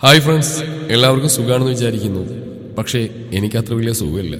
Hi friends എല്ലാവർക്കും സുഖമാണെന്ന് വിചാരിക്കുന്നു പക്ഷേ എനിക്കത്ര വലിയ സുഖമില്ല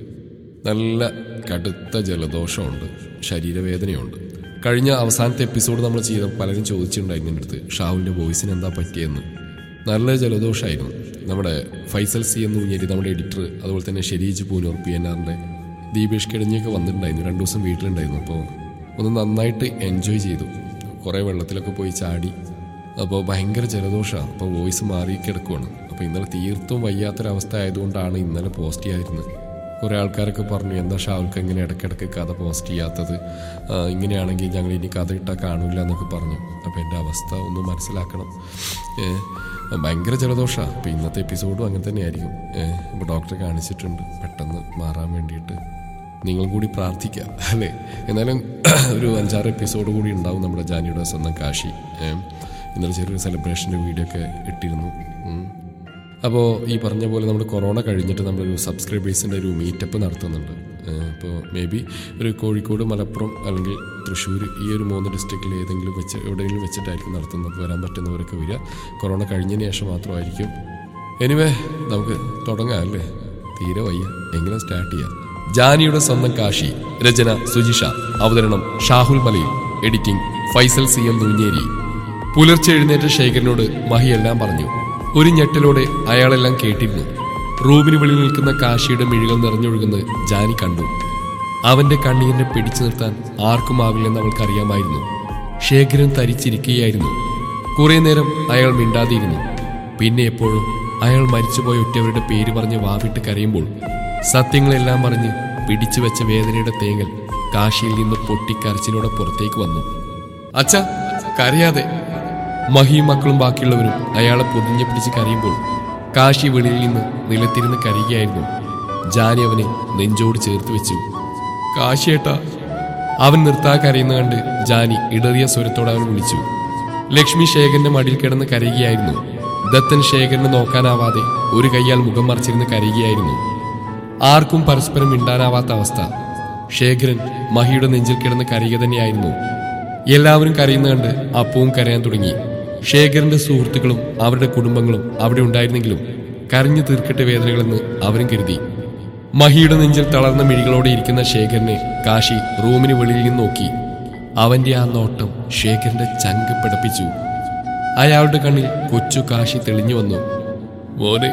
നല്ല കടുത്ത ജലദോഷമുണ്ട് ശരീരവേദനയുണ്ട് കഴിഞ്ഞ അവസാനത്തെ എപ്പിസോഡ് നമ്മൾ ചെയ്ത പലരും ചോദിച്ചിട്ടുണ്ടായിരുന്നു എൻ്റെ അടുത്ത് ഷാവുവിൻ്റെ വോയിസിന് എന്താ പറ്റിയെന്ന് നല്ല ജലദോഷമായിരുന്നു നമ്മുടെ ഫൈസൽ സി എന്ന് ഊഞ്ഞേരി നമ്മുടെ എഡിറ്റർ അതുപോലെ തന്നെ ഷെരീജ് പൂനൂർ പി എൻ ആറിൻ്റെ ദീപേഷ് കിടഞ്ഞൊക്കെ വന്നിട്ടുണ്ടായിരുന്നു രണ്ടു ദിവസം വീട്ടിലുണ്ടായിരുന്നു അപ്പോൾ ഒന്ന് നന്നായിട്ട് എൻജോയ് ചെയ്തു കുറേ വെള്ളത്തിലൊക്കെ പോയി ചാടി അപ്പോൾ ഭയങ്കര ജലദോഷമാണ് അപ്പോൾ വോയിസ് മാറി കിടക്കുവാണ് അപ്പോൾ ഇന്നലെ തീർത്തും വയ്യാത്തൊരവസ്ഥ ആയതുകൊണ്ടാണ് ഇന്നലെ പോസ്റ്റ് ചെയ്യാതിരുന്നത് കുറേ ആൾക്കാരൊക്കെ പറഞ്ഞു എന്താ ഷാവുൽക്ക് എങ്ങനെ ഇടയ്ക്കിടയ്ക്ക് കഥ പോസ്റ്റ് ചെയ്യാത്തത് ആ, ഇങ്ങനെയാണെങ്കിൽ ഞങ്ങൾ ഇനി കഥ ഇട്ടാൽ കാണില്ല എന്നൊക്കെ പറഞ്ഞു അപ്പോൾ എൻ്റെ അവസ്ഥ ഒന്ന് മനസ്സിലാക്കണം ഏ, ഭയങ്കര ജലദോഷമാണ് അപ്പോൾ ഇന്നത്തെ എപ്പിസോഡും അങ്ങനെ തന്നെയായിരിക്കും ഇപ്പോൾ ഡോക്ടറെ കാണിച്ചിട്ടുണ്ട് പെട്ടെന്ന് മാറാൻ വേണ്ടിയിട്ട് നിങ്ങൾ കൂടി പ്രാർത്ഥിക്കുക അല്ലേ എന്നാലും ഒരു അഞ്ചാറ് എപ്പിസോഡ് കൂടി ഉണ്ടാവും നമ്മുടെ ജാനിയുടെ സ്വന്തം കാശി ഏ, ഇന്നലെ ചെറിയൊരു സെലിബ്രേഷൻ്റെ വീഡിയോ ഒക്കെ ഇട്ടിരുന്നു ഉം. അപ്പോൾ ഈ പറഞ്ഞ പോലെ നമ്മൾ കൊറോണ കഴിഞ്ഞിട്ട് നമ്മളൊരു സബ്സ്ക്രൈബേഴ്സിൻ്റെ ഒരു മീറ്റപ്പ് നടത്തുന്നുണ്ട് അപ്പോൾ മേ ബി ഒരു കോഴിക്കോട് മലപ്പുറം അല്ലെങ്കിൽ തൃശ്ശൂർ ഈ ഒരു മൂന്ന് ഡിസ്ട്രിക്റ്റിൽ ഏതെങ്കിലും വെച്ച് എവിടെയെങ്കിലും വെച്ചിട്ടായിരിക്കും നടത്തുന്നത് വരാൻ പറ്റുന്നവരൊക്കെ വരിക കൊറോണ കഴിഞ്ഞതിന് ശേഷം മാത്രമായിരിക്കും എനിവേ നമുക്ക് തുടങ്ങാം അല്ലേ തീരെ വയ്യ എങ്കിലും സ്റ്റാർട്ട് ചെയ്യാം ജാനിയുടെ സ്വന്തം കാശി രചന സുജിഷ അവതരണം Shahul Malayil editing Faisal C M Noonjeri പുലർച്ചെ എഴുന്നേറ്റ ശേഖരനോട് മഹി എല്ലാം പറഞ്ഞു ഒരു ഞെട്ടലോടെ അയാളെല്ലാം കേട്ടിരുന്നു റൂമിന് വെളിയിൽ നിൽക്കുന്ന കാശിയുടെ മിഴികൾ നിറഞ്ഞൊഴുകുന്നത് ജാനി കണ്ടു അവന്റെ കണ്ണീരിനെ പിടിച്ചു നിർത്താൻ ആർക്കും ആവില്ലെന്ന് അവൾക്കറിയാമായിരുന്നു ശേഖരൻ തരിച്ചിരിക്കുകയായിരുന്നു കുറെ നേരം അയാൾ മിണ്ടാതിരുന്നു പിന്നെ എപ്പോഴും അയാൾ മരിച്ചുപോയ ഒറ്റവരുടെ പേര് പറഞ്ഞ് വാവിട്ട് കരയുമ്പോൾ സത്യങ്ങളെല്ലാം പറഞ്ഞ് പിടിച്ചു വെച്ച വേദനയുടെ തേങ്ങൽ കാശിയിൽ നിന്ന് പൊട്ടിക്കരച്ചിലൂടെ പുറത്തേക്ക് വന്നു അച്ഛ കരയാതെ മഹിയും മക്കളും ബാക്കിയുള്ളവരും അയാളെ പൊതിഞ്ഞു പിടിച്ച് കരയുമ്പോൾ കാശി വെളിയിൽ നിന്ന് നിലത്തിരുന്ന് കരയുകയായിരുന്നു ജാനി അവനെ നെഞ്ചോട് ചേർത്ത് വെച്ചു കാശിയേട്ടാ അവൻ നിർത്താ കരയുന്ന കണ്ട് ജാനി ഇടറിയ സ്വരത്തോടെ അവൻ വിളിച്ചു ലക്ഷ്മി ശേഖരന്റെ മടിയിൽ കിടന്ന് കരയുകയായിരുന്നു ദത്തൻ ശേഖരനെ നോക്കാനാവാതെ ഒരു കൈയാൽ മുഖം മറിച്ചിരുന്ന് കരയുകയായിരുന്നു ആർക്കും പരസ്പരം മിണ്ടാനാവാത്ത അവസ്ഥ ശേഖരൻ മഹിയുടെ നെഞ്ചിൽ കിടന്ന് കരയുക തന്നെയായിരുന്നു എല്ലാവരും കരയുന്ന കണ്ട് അപ്പവും കരയാൻ തുടങ്ങി ശേഖരന്റെ സുഹൃത്തുക്കളും അവരുടെ കുടുംബങ്ങളും അവിടെ ഉണ്ടായിരുന്നെങ്കിലും കരഞ്ഞു തീർക്കട്ടെ വേദനകളെന്ന് അവരും കരുതി മഹിയുടെ നെഞ്ചിൽ തളർന്ന മിഴികളോടെ ഇരിക്കുന്ന ശേഖരനെ കാശി റൂമിന് വെളിയിൽ നിന്ന് നോക്കി അവന്റെ ആ നോട്ടം ശേഖരന്റെ ചങ്ക് പിടപ്പിച്ചു അയാളുടെ കണ്ണിൽ കൊച്ചു കാശി തെളിഞ്ഞു വന്നു മോനെ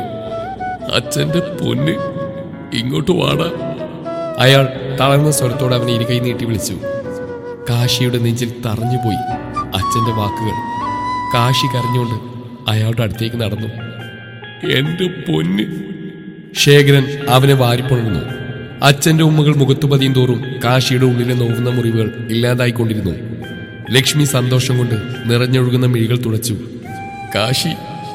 അച്ഛന്റെ പൊന്ന് ഇങ്ങോട്ട് വാടാ അയാൾ തളർന്ന സ്വരത്തോടെ അവനെ ഇരുകൈ നീട്ടി വിളിച്ചു കാശിയുടെ നെഞ്ചിൽ തറഞ്ഞുപോയി അച്ഛന്റെ വാക്കുകൾ കാശി കരഞ്ഞുകൊണ്ട് അയാളുടെ അടുത്തേക്ക് നടന്നു എന്റെ പൊന്ന് ശേഖരൻ അവനെ വാരിപ്പുണർന്നു അച്ഛന്റെ ഉമ്മകൾ മുഖത്തു പതിയും തോറും കാശിയുടെ ഉള്ളിലെ നോവുന്ന മുറിവുകൾ ഇല്ലാതായിക്കൊണ്ടിരുന്നു ലക്ഷ്മി സന്തോഷം കൊണ്ട് നിറഞ്ഞൊഴുകുന്ന മിഴികൾ തുടച്ചു കാശി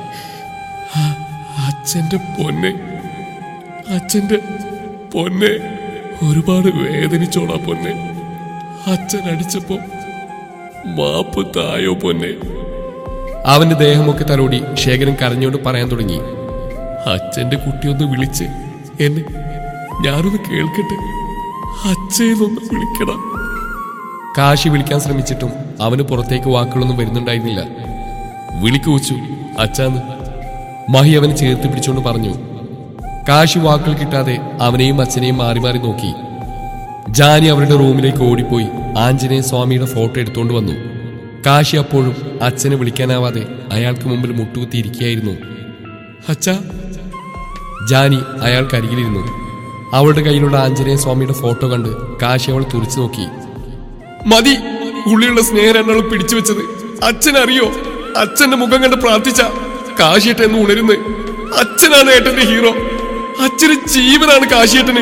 അ- അച്ഛന്റെ പൊന്നെ അച്ഛന്റെ പൊന്നെ ഒരുപാട് വേദനിച്ചോടാ പൊന്നെ അച്ഛൻ അടിച്ചപ്പോ മാപ്പ് തായോ പൊന്നെ അവന്റെ ദേഹമൊക്കെ തലോടി ശേഖരൻ കരഞ്ഞോണ്ട് പറയാൻ തുടങ്ങി അച്ഛന്റെ കുട്ടിയൊന്ന് വിളിച്ച് എന്നെ ഞാനൊന്ന് കേൾക്കട്ടെ അച്ഛയെന്നൊന്ന് വിളിക്കടാ കാശി വിളിക്കാൻ ശ്രമിച്ചിട്ടും അവന് പുറത്തേക്ക് വാക്കുകളൊന്നും വരുന്നുണ്ടായിരുന്നില്ല വിളിക്കു വെച്ചു അച്ഛാന്ന് മഹി അവനെ ചേർത്ത് പിടിച്ചുകൊണ്ട് പറഞ്ഞു കാശി വാക്കുകൾ കിട്ടാതെ അവനെയും അച്ഛനെയും മാറി മാറി നോക്കി ജാനി അവരുടെ റൂമിലേക്ക് ഓടിപ്പോയി ആഞ്ജനേയ സ്വാമിയുടെ ഫോട്ടോ എടുത്തുകൊണ്ട് വന്നു കാശി അപ്പോഴും അച്ഛനെ വിളിക്കാനാവാതെ അയാൾക്ക് മുമ്പിൽ മുട്ടുകുത്തിയിരിക്കുകയായിരുന്നു അച്ഛാ ജാനി അയാൾക്കരികിലിരുന്നു അവളുടെ കയ്യിലുള്ള ആഞ്ജനേയ സ്വാമിയുടെ ഫോട്ടോ കണ്ട് കാശി അവൾ തുറിച്ചു നോക്കി മതി ഉള്ളിലുള്ള സ്നേഹം രണ്ടാളും പിടിച്ചു വെച്ചത് അച്ഛനറിയോ അച്ഛന്റെ മുഖം കണ്ട് പ്രാർത്ഥിച്ച കാശിയേട്ടൻ എന്ന് ഉണരുന്നത് അച്ഛനാണ് ഏട്ടന്റെ ഹീറോ അച്ഛന് ജീവനാണ് കാശിയേട്ടന്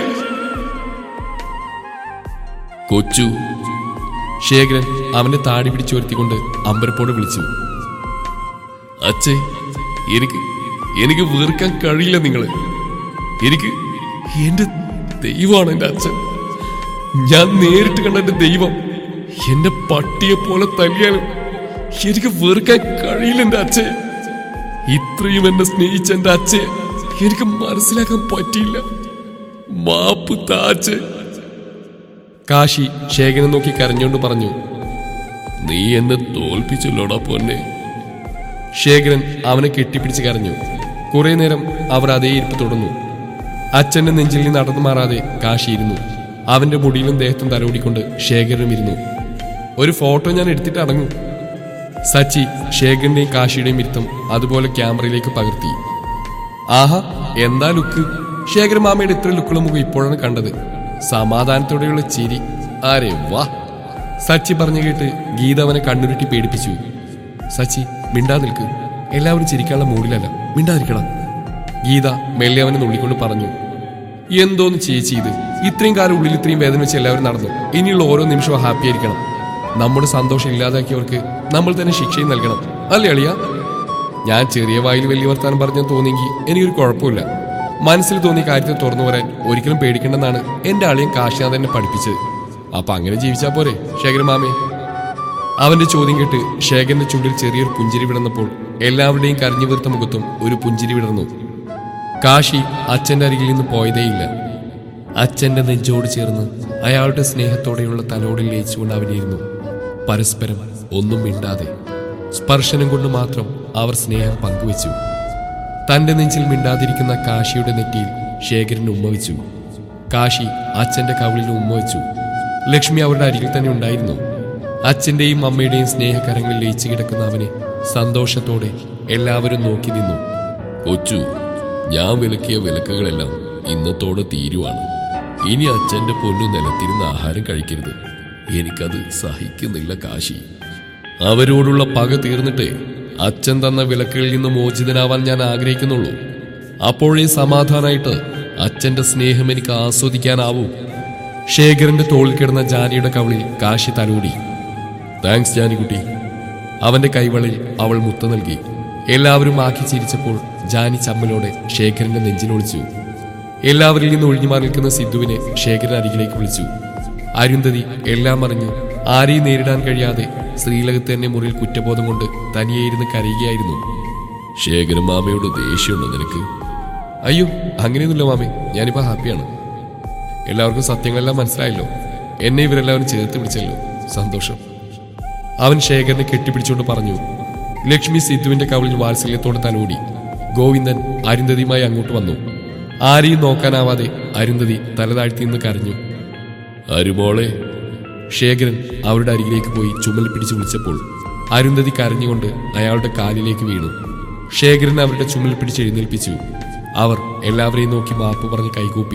കൊച്ചു ശേഖരൻ അവന്റെ താടി പിടിച്ചുയർത്തിക്കൊണ്ട് അമ്പരപ്പോടെ വിളിച്ചു അച്ഛേ എനിക്ക് എനിക്ക് വീർക്കാൻ കഴിയില്ല നിങ്ങള് എനിക്ക് എന്റെ ദൈവമാണ് എന്റെ അച്ഛൻ ഞാൻ നേരിട്ട് കണ്ട എന്റെ ദൈവം എന്റെ പട്ടിയെ പോലെ തല്ലിയാലും എനിക്ക് വെറുക്കാൻ കഴിയില്ല എന്റെ അച്ഛൻ ഇത്രയും എന്നെ സ്നേഹിച്ച എന്റെ അച്ഛയെ എനിക്ക് മനസ്സിലാക്കാൻ പറ്റിയില്ല മാപ്പ് താച്ച് കാശി ശേഖരനെ നോക്കി കരഞ്ഞുകൊണ്ട് പറഞ്ഞു നീ എന്നെ തോൽപ്പിച്ചല്ലോടാ പൊന്നെ ശേഖരൻ അവനെ കെട്ടിപ്പിടിച്ച് കരഞ്ഞു കുറെ നേരം അവർ അതേ ഇരിപ്പ് തുടർന്നു അച്ഛന്റെ നെഞ്ചിൽ നിന്ന് നടന്നു മാറാതെ കാശിയിരുന്നു അവന്റെ മുടിയിലും ദേഹത്തും തലോടിക്കൊണ്ട് ശേഖരനും ഇരുന്നു ഒരു ഫോട്ടോ ഞാൻ എടുത്തിട്ട് അടങ്ങും സച്ചി ശേഖരന്റെയും കാശിയുടെയും ഇരുത്തം അതുപോലെ ക്യാമറയിലേക്ക് പകർത്തി ആഹാ എന്താ ലുക്ക് ശേഖര മാമയുടെ ഇത്ര ലുക്കുള്ള മുഖം ഇപ്പോഴാണ് കണ്ടത് സമാധാനത്തോടെയുള്ള ചിരി ആരെ വാ സച്ചി പറഞ്ഞു കേട്ട് ഗീത അവനെ കണ്ണുരുട്ടി പേടിപ്പിച്ചു സച്ചി മിണ്ടാ നിൽക്ക് എല്ലാവരും ചിരിക്കാനുള്ള മൂഡിലല്ല മിണ്ടാതിരിക്കണം ഗീത മെല്ലെ അവനെ നുള്ളിക്കൊണ്ട് പറഞ്ഞു എന്തോന്ന് ചേച്ചി ഇത് ഇത്രയും കാലം ഉള്ളിൽ ഇത്രയും വേദന വെച്ച് എല്ലാവരും നടന്നു ഇനിയുള്ള ഓരോ നിമിഷവും ഹാപ്പി ആയിരിക്കണം നമ്മുടെ സന്തോഷം ഇല്ലാതാക്കിയവർക്ക് നമ്മൾ തന്നെ ശിക്ഷയും നൽകണം അല്ലേ അളിയ ഞാൻ ചെറിയ വായിൽ വലിയ വർത്താനം പറഞ്ഞെന്ന് തോന്നിയെങ്കിൽ എനിക്കൊരു കുഴപ്പമില്ല മനസ്സിൽ തോന്നിയ കാര്യത്തെ തുറന്നു പറയാൻ ഒരിക്കലും പേടിക്കണ്ടെന്നാണ് എന്റെ അളിയൻ കാശിനാഥ് എന്നെ പഠിപ്പിച്ചത് അപ്പൊ അങ്ങനെ ജീവിച്ചാ പോരെ ശേഖര മാമേ അവന്റെ ചോദ്യം കേട്ട് ശേഖരന്റെ ചുണ്ടിൽ ചെറിയൊരു പുഞ്ചിരി വിടർന്നപ്പോൾ എല്ലാവരുടെയും കരഞ്ഞു വീർത്ത മുഖത്തും ഒരു പുഞ്ചിരി വിടർന്നു കാശി അച്ഛന്റെ അരികിൽ നിന്ന് പോയതേയില്ല അച്ഛന്റെ നെഞ്ചോട് ചേർന്ന് അയാളുടെ സ്നേഹത്തോടെയുള്ള തലോടിൽ ലയിച്ചുകൊണ്ട് അവനിരുന്നു പരസ്പരം ഒന്നും മിണ്ടാതെ സ്പർശനം കൊണ്ട് മാത്രം അവർ സ്നേഹം പങ്കുവച്ചു തന്റെ നെഞ്ചിൽ മിണ്ടാതിരിക്കുന്ന കാശിയുടെ നെറ്റിയിൽ ശേഖരൻ ഉമ്മ വെച്ചു കാശി അച്ഛന്റെ കവിളിൽ ഉമ്മ വെച്ചു ലക്ഷ്മി അവരുടെ അരികിൽ തന്നെ ഉണ്ടായിരുന്നു അച്ഛന്റെയും അമ്മയുടെയും സ്നേഹകരങ്ങളിൽ ലയിച്ചു കിടക്കുന്ന അവനെ സന്തോഷത്തോടെ എല്ലാവരും നോക്കി നിന്നു കൊച്ചു ഞാൻ വിലക്കിയ വിലക്കുകളെല്ലാം ഇന്നത്തോടെ തീരുവാണ് ഇനി അച്ഛന്റെ പൊന്നു നിലത്തിരുന്ന് ആഹാരം കഴിക്കരുത് എനിക്കത് സഹിക്കുന്നില്ല കാശി അവരോടുള്ള പക തീർന്നിട്ടേ അച്ഛൻ തന്ന വിലക്കുകളിൽ നിന്ന് മോചിതനാവാൻ ഞാൻ ആഗ്രഹിക്കുന്നുള്ളൂ അപ്പോഴേ സമാധാനായിട്ട് അച്ഛന്റെ സ്നേഹം എനിക്ക് ആസ്വദിക്കാനാവൂ ശേഖരന്റെ തോളിൽ കിടന്ന ജാനിയുടെ കവളിൽ കാശി തലോടി താങ്ക്സ് ജാനിക്കുട്ടി അവന്റെ കൈവളിൽ അവൾ മുത്ത നൽകി എല്ലാവരും ആക്കി ചിരിച്ചപ്പോൾ ജാനി ചമ്മലോടെ ശേഖരന്റെ നെഞ്ചിലൊളിച്ചു എല്ലാവരിൽ നിന്ന് ഒഴിഞ്ഞു മാറി നിൽക്കുന്ന സിദ്ധുവിനെ ശേഖരൻ അരികിലേക്ക് വിളിച്ചു അരുന്ധതി എല്ലാം അറിഞ്ഞു ആരെയും നേരിടാൻ കഴിയാതെ ശ്രീലകത്ത് തന്നെ മുറിയിൽ കുറ്റബോധം കൊണ്ട് തനിയെ ഇരുന്ന് കരയുകയായിരുന്നു ശേഖരൻ മാമയോട് ദേഷ്യമുണ്ടോ നിനക്ക് അയ്യോ അങ്ങനെയൊന്നുമില്ല മാമി ഞാനിപ്പോ ഹാപ്പിയാണ് എല്ലാവർക്കും സത്യങ്ങളെല്ലാം മനസ്സിലായല്ലോ എന്നെ ഇവരെല്ലാവരും ചേർത്ത് പിടിച്ചല്ലോ സന്തോഷം അവൻ ശേഖരനെ കെട്ടിപ്പിടിച്ചുകൊണ്ട് പറഞ്ഞു ലക്ഷ്മി സിദ്ധുവിന്റെ കവിളിൽ വാത്സല്യത്തോടെ തലോടി ഗോവിന്ദൻ അരുന്ധതിയുമായി അങ്ങോട്ട് വന്നു ആരെയും നോക്കാനാവാതെ അരുന്ധതി തലതാഴ്ത്തി നിന്ന് കരഞ്ഞു അരുമോളെ ശേഖരൻ അവരുടെ അരികിലേക്ക് പോയി ചുമൽ പിടിച്ച് വിളിച്ചപ്പോൾ അരുന്ധതി കരഞ്ഞുകൊണ്ട് അയാളുടെ കാലിലേക്ക് വീണു ശേഖരൻ അവരുടെ ചുമൽ പിടിച്ച് എഴുന്നേൽപ്പിച്ചു അവർ എല്ലാവരെയും നോക്കി മാപ്പ് പറഞ്ഞ് കൈകൂപ്പി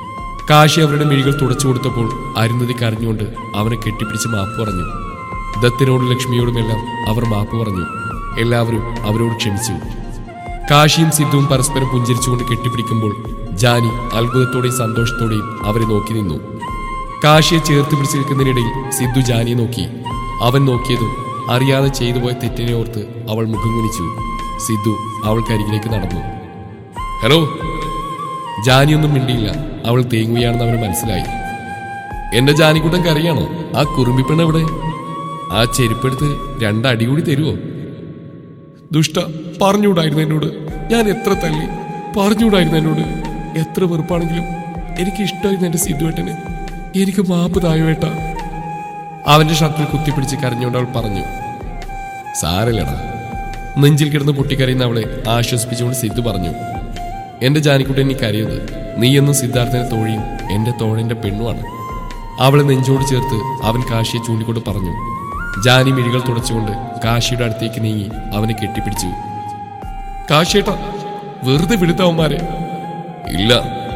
കാശി അവരുടെ മിഴികൾ തുടച്ചു കൊടുത്തപ്പോൾ അരുന്ധതി കരഞ്ഞുകൊണ്ട് അവനെ കെട്ടിപ്പിടിച്ച് മാപ്പ് പറഞ്ഞു ദത്തിനോടും ലക്ഷ്മിയോടുമെല്ലാം അവർ മാപ്പ് പറഞ്ഞു എല്ലാവരും അവരോട് ക്ഷമിച്ചു കാശിയും സിദ്ധുവും പരസ്പരം പുഞ്ചിരിച്ചുകൊണ്ട് കെട്ടിപ്പിടിക്കുമ്പോൾ ജാനി അത്ഭുതത്തോടെയും സന്തോഷത്തോടെയും അവരെ നോക്കി നിന്നു കാശിയെ ചേർത്ത് പിടിച്ച് നിൽക്കുന്നതിനിടയിൽ സിദ്ധു ജാനിയെ നോക്കി അവൻ നോക്കിയതും അറിയാതെ ചെയ്തു പോയ തെറ്റിനെ ഓർത്ത് അവൾ മുഖം കുനിച്ചു സിദ്ധു അവൾക്കരികിലേക്ക് നടന്നു ഹലോ ജാനിയൊന്നും മിണ്ടിയില്ല അവൾ തേങ്ങുകയാണെന്ന് അവന് മനസ്സിലായി എന്റെ ജാനിക്കുട്ടൻ കറിയാണോ ആ കുറുമ്പിപ്പെണ്ണ എവിടെ ആ ചെരുപ്പെടുത്ത് രണ്ടടി കൂടി തരുമോ ദുഷ്ട പറഞ്ഞുകൂടായിരുന്നു എന്നോട് ഞാൻ എത്ര തല്ലി പറഞ്ഞുകൂടായിരുന്നു എന്നോട് എത്ര വെറുപ്പാണെങ്കിലും എനിക്ക് ഇഷ്ടമായിരുന്നു എന്റെ സിദ്ധുവേട്ടന് എനിക്ക് മാപ്പ് തായോട്ട അവന്റെ ഷർട്ടിൽ കുത്തിപ്പിടിച്ച് കരഞ്ഞുകൊണ്ട് അവൾ പറഞ്ഞു സാരല്ലടാ നെഞ്ചിൽ കിടന്ന് പൊട്ടിക്കരയുന്ന അവളെ ആശ്വസിപ്പിച്ചുകൊണ്ട് സിദ്ധു പറഞ്ഞു എന്റെ ജാനിക്കുട്ടി നീ കരയരുത് നീ എന്നും സിദ്ധാർത്ഥന്റെ തോഴിയും എന്റെ തോഴന്റെ പെണ്ണുമാണ് അവളെ നെഞ്ചോട് ചേർത്ത് അവൻ കാശിയെ ചൂണ്ടിക്കൊണ്ട് പറഞ്ഞു ജാനി മിഴികൾ തുടച്ചുകൊണ്ട് കാശിയുടെ അടുത്തേക്ക് നീങ്ങി അവനെ കെട്ടിപ്പിടിച്ചു കാശിയേട്ടാ വെറുതെ വിടുത്തവന്മാരെ ഇല്ല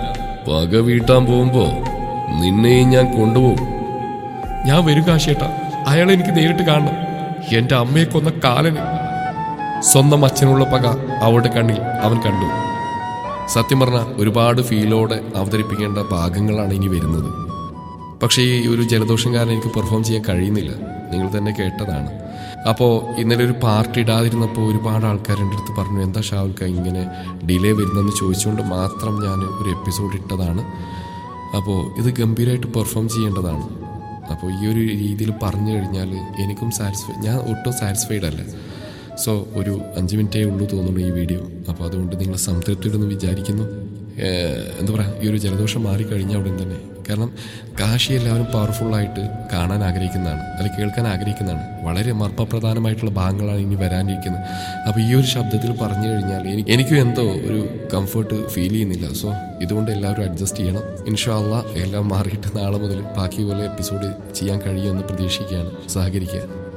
പക വീട്ടാൻ പോകുമ്പോ നിന്നെയും ഞാൻ കൊണ്ടുപോകും ഞാൻ വരും കാശിയേട്ടാ അയാളെ എനിക്ക് നേരിട്ട് കാണണം എന്റെ അമ്മയെ കൊന്ന കാലന് സ്വന്തം അച്ഛനുള്ള പക അവളുടെ കണ്ണിൽ അവൻ കണ്ടു സത്യം പറഞ്ഞ ഒരുപാട് ഫീലോടെ അവതരിപ്പിക്കേണ്ട ഭാഗങ്ങളാണ് ഇനി വരുന്നത് പക്ഷേ ഈ ഒരു ജലദോഷം കാരണം എനിക്ക് പെർഫോം ചെയ്യാൻ കഴിയുന്നില്ല നിങ്ങൾ തന്നെ കേട്ടതാണ് അപ്പോൾ ഇന്നലെ ഒരു പാർട്ടി ഇടാതിരുന്നപ്പോൾ ഒരുപാട് ആൾക്കാർ എൻ്റെ അടുത്ത് പറഞ്ഞു എന്താ ഷാവുൽക്ക ഇങ്ങനെ ഡിലേ വരുന്നതെന്ന് ചോദിച്ചുകൊണ്ട് മാത്രം ഞാൻ ഒരു എപ്പിസോഡ് ഇട്ടതാണ് അപ്പോൾ ഇത് ഗംഭീരമായിട്ട് പെർഫോം ചെയ്യേണ്ടതാണ് അപ്പോൾ ഈ ഒരു രീതിയിൽ പറഞ്ഞു കഴിഞ്ഞാൽ എനിക്കും സാറ്റിസ്ഫൈ ഞാൻ ഒട്ടും സാറ്റിസ്ഫൈഡ് അല്ല സോ ഒരു അഞ്ച് മിനിറ്റേ ഉള്ളൂ തോന്നുന്നു ഈ വീഡിയോ അപ്പോൾ അതുകൊണ്ട് നിങ്ങൾ സംതൃപ്തിയോടൊന്ന് വിചാരിക്കുന്നു ഏഹ്, എന്താ പറയുക ഈ ഒരു ജലദോഷം മാറിക്കഴിഞ്ഞ ഉടൻ തന്നെ കാരണം കാശി എല്ലാവരും പവർഫുള്ളായിട്ട് കാണാൻ ആഗ്രഹിക്കുന്നതാണ് അല്ലെങ്കിൽ കേൾക്കാൻ ആഗ്രഹിക്കുന്നതാണ് വളരെ മർമ്മപ്രധാനമായിട്ടുള്ള ഭാഗങ്ങളാണ് ഇനി വരാനിരിക്കുന്നത് അപ്പോൾ ഈ ഒരു ശബ്ദത്തിൽ പറഞ്ഞു കഴിഞ്ഞാൽ എനിക്ക് എനിക്കും എന്തോ ഒരു കംഫർട്ട് ഫീൽ ചെയ്യുന്നില്ല സോ ഇതുകൊണ്ട് എല്ലാവരും അഡ്ജസ്റ്റ് ചെയ്യണം ഇൻഷാല്ല എല്ലാം മാറിയിട്ട് നാളെ മുതൽ ബാക്കി പോലെ എപ്പിസോഡ് ചെയ്യാൻ കഴിയുമെന്ന് പ്രതീക്ഷിക്കുകയാണ് സഹകരിക്കുക